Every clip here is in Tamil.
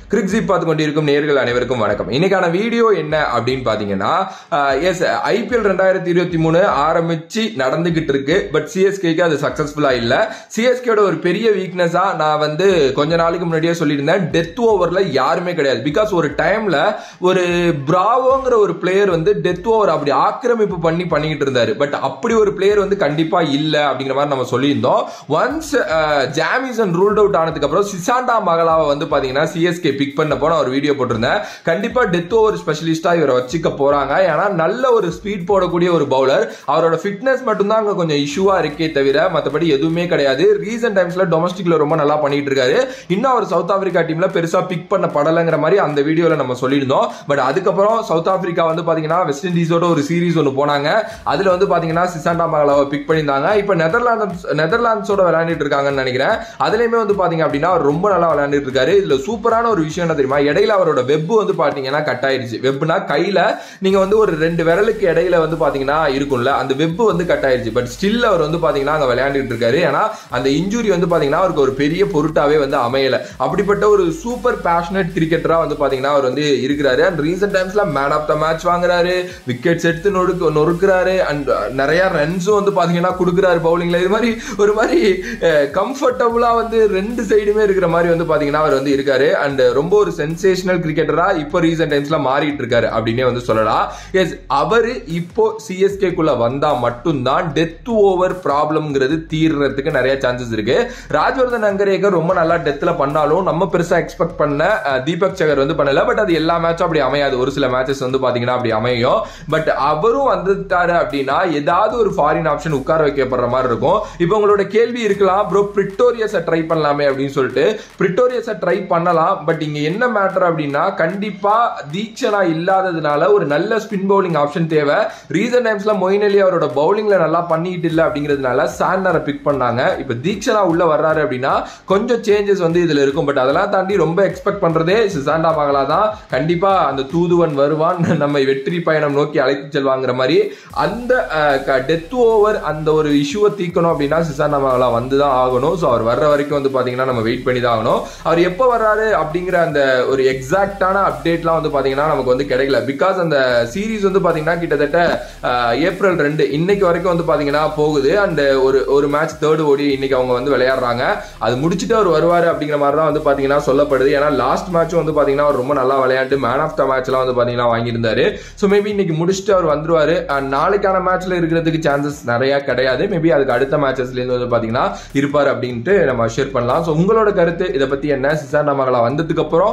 கிரிக்ஸிப் பார்த்து கொண்டிருக்கும் நேர்கள் அனைவருக்கும் வணக்கம் இன்னைக்கான வீடியோ என்ன அப்படின்னு பாத்தீங்கன்னா எஸ் ஐபிஎல் ரெண்டாயிரத்தி இருபத்தி மூணு ஆரம்பிச்சு நடந்துகிட்டு இருக்கு பட் சிஎஸ்கேக்கு அது சக்சஸ்ஃபுல்லா இல்ல சிஎஸ்கேட ஒரு பெரிய வீக்னஸா நான் வந்து கொஞ்ச நாளைக்கு முன்னாடியே சொல்லியிருந்தேன் டெத் ஓவர்ல யாருமே கிடையாது பிகாஸ் ஒரு டைம்ல ஒரு பிராவோங்கிற ஒரு பிளேயர் வந்து டெத் ஓவர் அப்படி ஆக்கிரமிப்பு பண்ணி பண்ணிக்கிட்டு இருந்தாரு பட் அப்படி ஒரு பிளேயர் வந்து கண்டிப்பா இல்ல அப்படிங்கிற மாதிரி நம்ம சொல்லியிருந்தோம் ஒன்ஸ் ஜாமிசன் ரூல்ட் அவுட் ஆனதுக்கு அப்புறம் சிசாண்டா மகளாவை வந்து பாத்தீங்கன்னா சிஎஸ்கே பிக் பண்ணப்போ நான் ஒரு வீடியோ போட்டிருந்தேன் கண்டிப்பா டெத் ஓவர் ஸ்பெஷலிஸ்டா இவரை வச்சுக்க போறாங்க ஏன்னா நல்ல ஒரு ஸ்பீட் போடக்கூடிய ஒரு பவுலர் அவரோட ஃபிட்னஸ் மட்டும்தான் அங்க கொஞ்சம் இஷ்யூவா இருக்கே தவிர மற்றபடி எதுவுமே கிடையாது ரீசெண்ட் டைம்ஸ்ல டொமஸ்டிக்ல ரொம்ப நல்லா பண்ணிட்டு இருக்காரு இன்னும் அவர் சவுத் ஆப்பிரிக்கா டீம்ல பெருசா பிக் பண்ண படலைங்கிற மாதிரி அந்த வீடியோல நம்ம சொல்லியிருந்தோம் பட் அதுக்கப்புறம் சவுத் ஆப்பிரிக்கா வந்து பாத்தீங்கன்னா வெஸ்ட் இண்டீஸோட ஒரு சீரிஸ் ஒன்று போனாங்க அதுல வந்து பாத்தீங்கன்னா சிசாண்டா மகளாவை பிக் பண்ணியிருந்தாங்க இப்போ நெதர்லாந்து நெதர்லாண்ட்ஸோட விளையாண்டுட்டு இருக்காங்கன்னு நினைக்கிறேன் அதுலயுமே வந்து பாத்தீங்க அப்படின்னா அவர் ரொம்ப நல்லா விளையாண்டுட்டு இருக்காரு இதுல சூப்பரான ஒரு விஷயம் என்ன தெரியுமா இடையில அவரோட வெப் வந்து பாத்தீங்கன்னா கட் ஆயிருச்சு வெப்னா கையில நீங்க வந்து ஒரு ரெண்டு விரலுக்கு இடையில வந்து பாத்தீங்கன்னா இருக்கும்ல அந்த வெப் வந்து கட் ஆயிருச்சு பட் ஸ்டில் அவர் வந்து பாத்தீங்கன்னா அங்க விளையாண்டுட்டு இருக்காரு ஏன்னா அந்த இன்ஜுரி வந்து பாத்தீங்கன்னா அவருக்கு ஒரு பெரிய பொருட்டாவே வந்து அமையல அப்படிப்பட்ட ஒரு சூப்பர் பேஷனட் கிரிக்கெட்டரா வந்து பாத்தீங்கன்னா அவர் வந்து இருக்கிறாரு அண்ட் ரீசெண்ட் டைம்ஸ்ல மேன் ஆஃப் த மேட்ச் வாங்குறாரு விக்கெட்ஸ் எடுத்து நொறுக்கு நொறுக்குறாரு அண்ட் நிறைய ரன்ஸும் வந்து பாத்தீங்கன்னா கொடுக்குறாரு பவுலிங்ல இது மாதிரி ஒரு மாதிரி கம்ஃபர்டபுளா வந்து ரெண்டு சைடுமே இருக்கிற மாதிரி வந்து பாத்தீங்கன்னா அவர் வந்து இருக்காரு அண்ட் ரொம்ப ஒரு சென்சேஷனல் கிரிக்கெட்டரா இப்போ ரீசெண்ட் டைம்ஸ்ல மாறிட்டு இருக்காரு அப்படின்னே வந்து சொல்லலாம் எஸ் அவரு இப்போ சிஎஸ்கே குள்ள வந்தா மட்டும்தான் டெத் ஓவர் ப்ராப்ளம்ங்கிறது தீர்றதுக்கு நிறைய சான்சஸ் இருக்கு ராஜ்வர்தன் அங்கரேகர் ரொம்ப நல்லா டெத்ல பண்ணாலும் நம்ம பெருசா எக்ஸ்பெக்ட் பண்ண அஹ், தீபக் சகர் வந்து பண்ணல பட் அது எல்லா மேட்சும் அப்படி அமையாது ஒரு சில மேட்சஸ் வந்து பாத்தீங்கன்னா அப்படி அமையும் பட் அவரும் வந்துட்டாரு அப்படின்னா ஏதாவது ஒரு ஃபாரின் ஆப்ஷன் உட்கார வைக்கப்படுற மாதிரி இருக்கும் இப்போ உங்களோட கேள்வி இருக்கலாம் ப்ரோ பிரிட்டோரியஸை ட்ரை பண்ணலாமே அப்படின்னு சொல்லிட்டு பிரிட்டோரியஸை ட்ரை பண்ணலாம் பட் இங்க என்ன மேட்டர் அப்படின்னா கண்டிப்பா தீக்ஷனா இல்லாததுனால ஒரு நல்ல ஸ்பின் பவுலிங் ஆப்ஷன் தேவை ரீசன் டைம்ஸ்ல மொயின் அலி அவரோட பவுலிங்ல நல்லா பண்ணிட்டு இல்லை அப்படிங்கிறதுனால சாண்டரை பிக் பண்ணாங்க இப்போ தீக்ஷனா உள்ள வர்றாரு அப்படின்னா கொஞ்சம் சேஞ்சஸ் வந்து இதுல இருக்கும் பட் அதெல்லாம் தாண்டி ரொம்ப எக்ஸ்பெக்ட் பண்றதே சிசாண்டா மகளா தான் கண்டிப்பா அந்த தூதுவன் வருவான் நம்ம வெற்றி பயணம் நோக்கி அழைத்து செல்வாங்கிற மாதிரி அந்த டெத் ஓவர் அந்த ஒரு இஷ்யூவை தீக்கணும் அப்படின்னா சிசாண்டா மகளா வந்து தான் ஆகணும் ஸோ அவர் வர்ற வரைக்கும் வந்து பாத்தீங்கன்னா நம்ம வெயிட் பண்ணி தான் ஆகணும் அவர் எப்போ வர்றாரு அப்படிங்கிற அந்த ஒரு எக்ஸாக்டான அப்டேட்லாம் வந்து பாத்தீங்கன்னா நமக்கு வந்து கிடைக்கல பிகாஸ் அந்த சீரிஸ் வந்து பாத்தீங்கன்னா கிட்டத்தட்ட அஹ், ஏப்ரல் ரெண்டு இன்னைக்கு வரைக்கும் வந்து பாத்தீங்கன்னா போகுது அண்ட் ஒரு ஒரு மேட்ச் தேர்டு ஓடி இன்னைக்கு அவங்க வந்து விளையாடுறாங்க அது முடிச்சுட்டு அவர் வருவாரு அப்படிங்கிற மாதிரி தான் வந்து பாத்தீங்கன்னா சொல்லப்படுது ஏன்னா லாஸ்ட் மேட்ச் வந்து பாத்தீங்கன்னா அவர் ரொம்ப நல்லா விளையாண்டு மேன் ஆஃப் த மேட்ச்லாம் வந்து பாத்தீங்கன்னா வாங்கியிருந்தாரு ஸோ மேபி இன்னைக்கு முடிச்சுட்டு அவர் வந்துருவாரு அண்ட் நாளைக்கான மேட்ச்ல இருக்கிறதுக்கு சான்சஸ் நிறைய கிடையாது மேபி அதுக்கு அடுத்த மேட்சஸ்ல இருந்து வந்து பாத்தீங்கன்னா இருப்பார் அப்படின்ட்டு நம்ம ஷேர் பண்ணலாம் ஸோ உங்களோட கருத்து இதை பத்தி என்ன சிசாண்டா மகளா வந்ததுக்கு அப்புறம்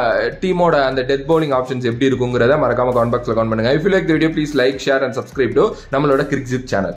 டீமோட அந்த டெத் பவுலிங் ஆப்ஷன்ஸ் எப்படி இருக்குங்கிறத மறக்காம கமெண்ட் பாக்ஸ்ல கமெண்ட் பண்ணுங்க if you like video please like share and subscribe to நம்மளோட கிரிக்ஸிப் சேனல்